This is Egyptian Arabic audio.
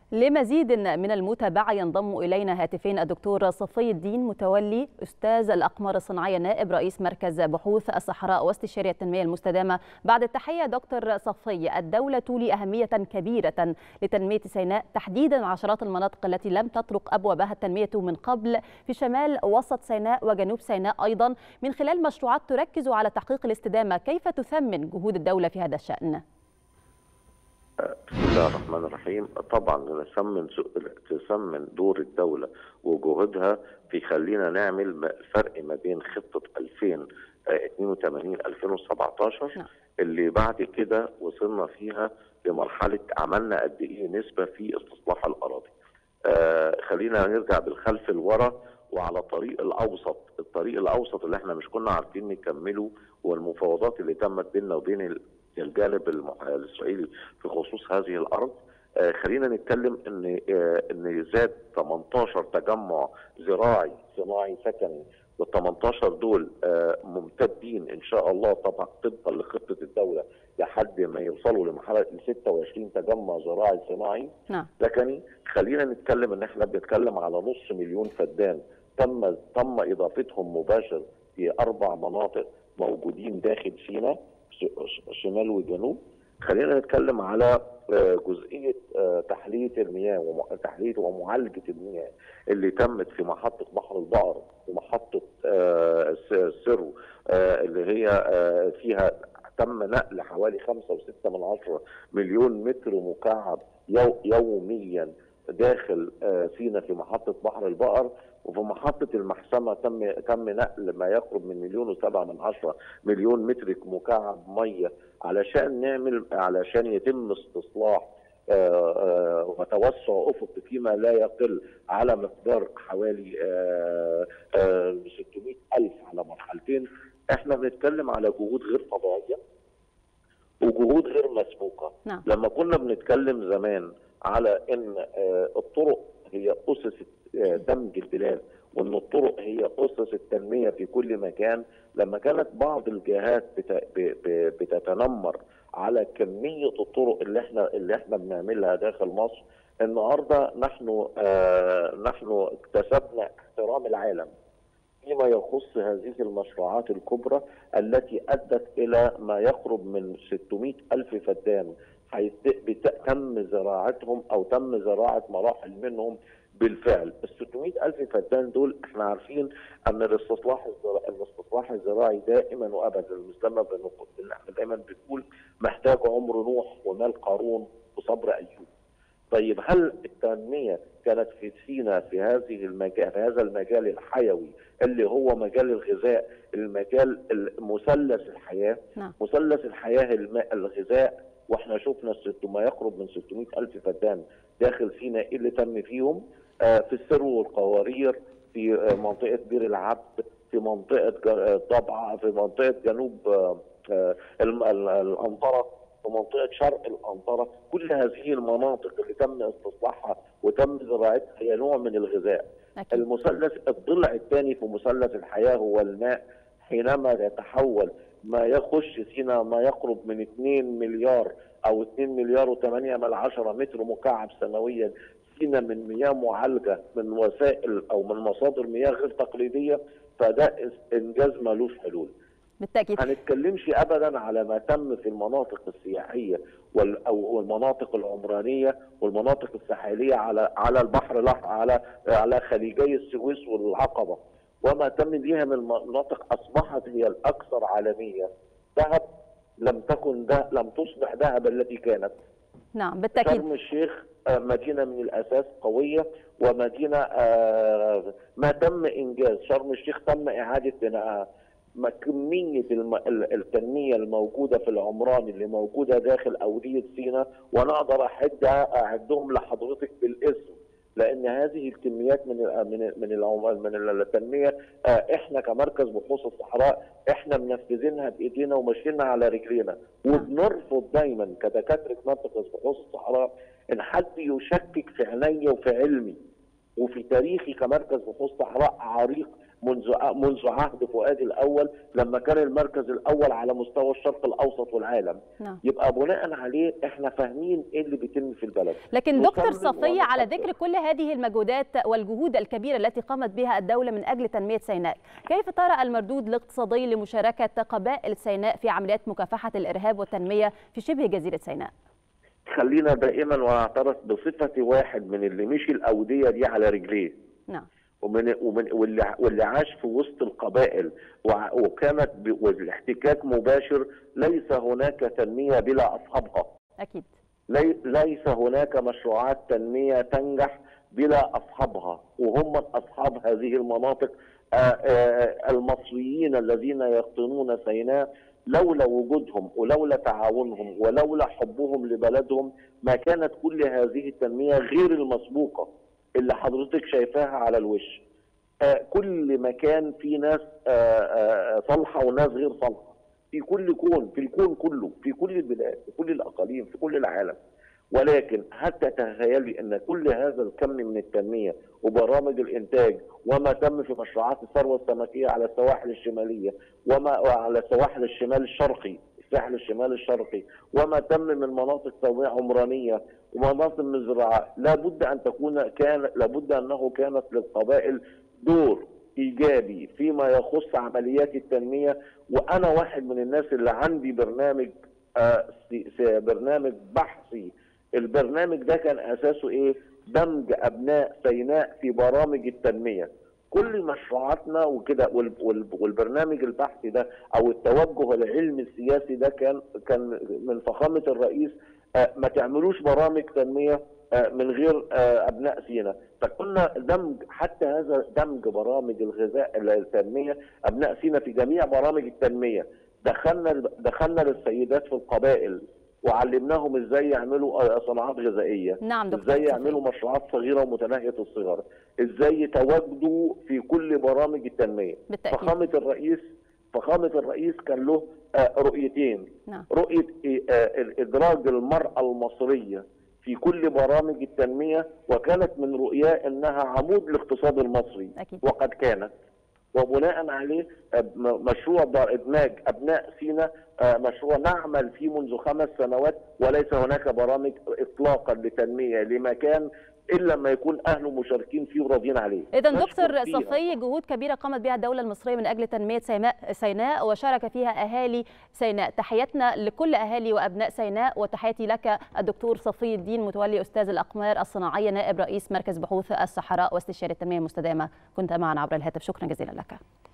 لمزيد من المتابعة ينضم إلينا هاتفين الدكتور صفي الدين متولي أستاذ الأقمار الصناعية نائب رئيس مركز بحوث الصحراء واستشاري التنمية المستدامة بعد التحية دكتور صفي الدولة تولي أهمية كبيرة لتنمية سيناء تحديدا عشرات المناطق التي لم تطرق أبوابها التنمية من قبل في شمال وسط سيناء وجنوب سيناء أيضا من خلال مشروعات تركز على تحقيق الاستدامة كيف تثمن جهود الدولة في هذا الشأن؟ بسم الله الرحمن الرحيم طبعا نسمن تسمن دور الدولة وجهودها في خلينا نعمل فرق ما بين خطة 2082 2017 اللي بعد كده وصلنا فيها لمرحلة عملنا قد ايه نسبة في استصلاح الأراضي آه خلينا نرجع بالخلف لورا وعلى طريق الاوسط، الطريق الاوسط اللي احنا مش كنا عارفين نكمله والمفاوضات اللي تمت بيننا وبين الجانب الاسرائيلي في خصوص هذه الارض آه خلينا نتكلم ان آه ان زاد 18 تجمع زراعي صناعي سكني وال 18 دول آه ممتدين ان شاء الله طبعا طبقا لخطه الدوله لحد ما يوصلوا لمرحله 26 تجمع زراعي صناعي نعم سكني خلينا نتكلم ان احنا بنتكلم على نص مليون فدان تم تم اضافتهم مباشر في اربع مناطق موجودين داخل سيناء شمال وجنوب خلينا نتكلم على جزئيه تحليه المياه تحليه ومعالجه المياه اللي تمت في محطه بحر البقر ومحطه السرو اللي هي فيها تم نقل حوالي 5.6 من عشرة مليون متر مكعب يوميا داخل سينا في محطه بحر البقر وفي محطة المحسمة تم تم نقل ما يقرب من مليون وسبعة من عشرة مليون متر مكعب مية علشان نعمل علشان يتم استصلاح آآ آآ وتوسع افق فيما لا يقل على مقدار حوالي آآ 600 ألف على مرحلتين احنا بنتكلم على جهود غير طبيعية وجهود غير مسبوقة نعم. لما كنا بنتكلم زمان على ان الطرق هي اسس دمج البلاد وان الطرق هي اسس التنميه في كل مكان لما كانت بعض الجهات بتتنمر على كميه الطرق اللي احنا اللي احنا بنعملها داخل مصر النهارده نحن آه نحن اكتسبنا احترام العالم فيما يخص هذه المشروعات الكبرى التي ادت الى ما يقرب من 600 الف فدان حيث تم زراعتهم او تم زراعه مراحل منهم بالفعل ال 600 ألف فدان دول احنا عارفين أن الاستصلاح الزراعي الاستصلاح الزراعي دائما وأبدا المسلمة اللي احنا دايما بنقول محتاج عمر نوح ومال قارون وصبر أيوب. طيب هل التنمية كانت في سينا في هذه المجال في هذا المجال الحيوي اللي هو مجال الغذاء المجال مثلث الحياة نعم. مثلث الحياة الماء الغذاء واحنا شفنا ما يقرب من 600 ألف فدان داخل سينا ايه اللي تم فيهم آه في السرو والقوارير في آه منطقة بير العبد في منطقة ضبعة في منطقة جنوب آه الأنطرة في منطقة شرق الأنطرة كل هذه المناطق اللي تم استصلاحها وتم زراعتها هي نوع من الغذاء أكيد. المثلث الضلع الثاني في مثلث الحياة هو الماء حينما يتحول ما يخش سينا ما يقرب من 2 مليار او 2 مليار و8 من عشرة متر مكعب سنويا سينا من مياه معالجه من وسائل او من مصادر مياه غير تقليديه فده انجاز ملوش حلول. بالتاكيد هنتكلمش ابدا على ما تم في المناطق السياحيه وال او المناطق العمرانيه والمناطق الساحليه على على البحر الاحمر على على خليجي السويس والعقبه وما تم بها من مناطق اصبحت هي الاكثر عالميه ذهب لم تكن ده لم تصبح ذهب التي كانت نعم بالتاكيد شرم الشيخ مدينه من الاساس قويه ومدينه ما تم انجاز شرم الشيخ تم اعاده بنائها ما كميه التنميه الموجوده في العمران اللي موجوده داخل اوديه سينا وانا اقدر احدها اعدهم لحضرتك بالاسم لان هذه الكميات من من من من التنميه احنا كمركز بحوث الصحراء احنا منفذينها بايدينا وماشيينها على رجلينا وبنرفض دايما كدكاتره مركز بحوث الصحراء ان حد يشكك في عينيا وفي علمي وفي تاريخي كمركز بحوث صحراء عريق منذ منذ عهد فؤاد الاول لما كان المركز الاول على مستوى الشرق الاوسط والعالم نعم. يبقى بناء عليه احنا فاهمين ايه اللي بيتم في البلد لكن دكتور نصمم صفية على ونقدر. ذكر كل هذه المجهودات والجهود الكبيرة التي قامت بها الدولة من أجل تنمية سيناء كيف ترى المردود الاقتصادي لمشاركة قبائل سيناء في عمليات مكافحة الإرهاب والتنمية في شبه جزيرة سيناء خلينا دائما ونعترف بصفه واحد من اللي مشي الاوديه دي على رجليه نعم ومن ومن واللي واللي عاش في وسط القبائل وع- وكانت ب- والاحتكاك مباشر ليس هناك تنميه بلا اصحابها أكيد لي- ليس هناك مشروعات تنميه تنجح بلا اصحابها وهم اصحاب هذه المناطق آه، آه، المصريين الذين يقطنون سيناء لولا وجودهم ولولا تعاونهم ولولا حبهم لبلدهم ما كانت كل هذه التنميه غير المسبوقه اللي حضرتك شايفاها على الوش آه، كل مكان فيه ناس آه، آه، صالحه وناس غير صالحه في كل كون في الكون كله في كل البلاد في كل الاقاليم في كل العالم ولكن حتى تخيلي ان كل هذا الكم من التنميه وبرامج الانتاج وما تم في مشروعات الثروه السمكيه على السواحل الشماليه وما وعلى سواحل الشمال الشرقي الساحل الشمالي الشرقي وما تم من مناطق توسيع عمرانيه ومناطق من زراعه لابد ان تكون كان لابد انه كانت للقبائل دور ايجابي فيما يخص عمليات التنميه وانا واحد من الناس اللي عندي برنامج آه، سي- سي- برنامج بحثي البرنامج ده كان اساسه ايه دمج ابناء سيناء في برامج التنميه كل مشروعاتنا وكده وال- وال- والبرنامج البحثي ده او التوجه العلمي السياسي ده كان كان من فخامه الرئيس آه، ما تعملوش برامج تنميه آه، من غير آه، ابناء سينا فكنا دمج حتى هذا دمج برامج الغذاء التنميه ابناء سينا في جميع برامج التنميه دخلنا دخلنا للسيدات في القبائل وعلمناهم ازاي يعملوا آه، صناعات غذائيه نعم دكتور ازاي صفية. يعملوا مشروعات صغيره ومتناهيه الصغر ازاي يتواجدوا في كل برامج التنميه بالتأكيد. فخامه الرئيس فخامه الرئيس كان له آه، رؤيتين نعم رؤيه آه، ادراج المراه المصريه في كل برامج التنميه وكانت من رؤياه انها عمود الاقتصاد المصري أكيد. وقد كانت وبناء عليه آه، م- مشروع دار ادماج ابناء سينا آه، مشروع نعمل فيه منذ خمس سنوات وليس هناك برامج اطلاقا لتنميه لمكان الا لما يكون اهله مشاركين فيه وراضيين عليه إذا نشكر دكتور فيها. صفي جهود كبيرة قامت بها الدولة المصرية من أجل تنمية سيناء سيناء وشارك فيها أهالي سيناء تحياتنا لكل أهالي وأبناء سيناء وتحياتي لك الدكتور صفي الدين متولي أستاذ الأقمار الصناعية نائب رئيس مركز بحوث الصحراء واستشاري التنمية المستدامة كنت معنا عبر الهاتف شكرا جزيلا لك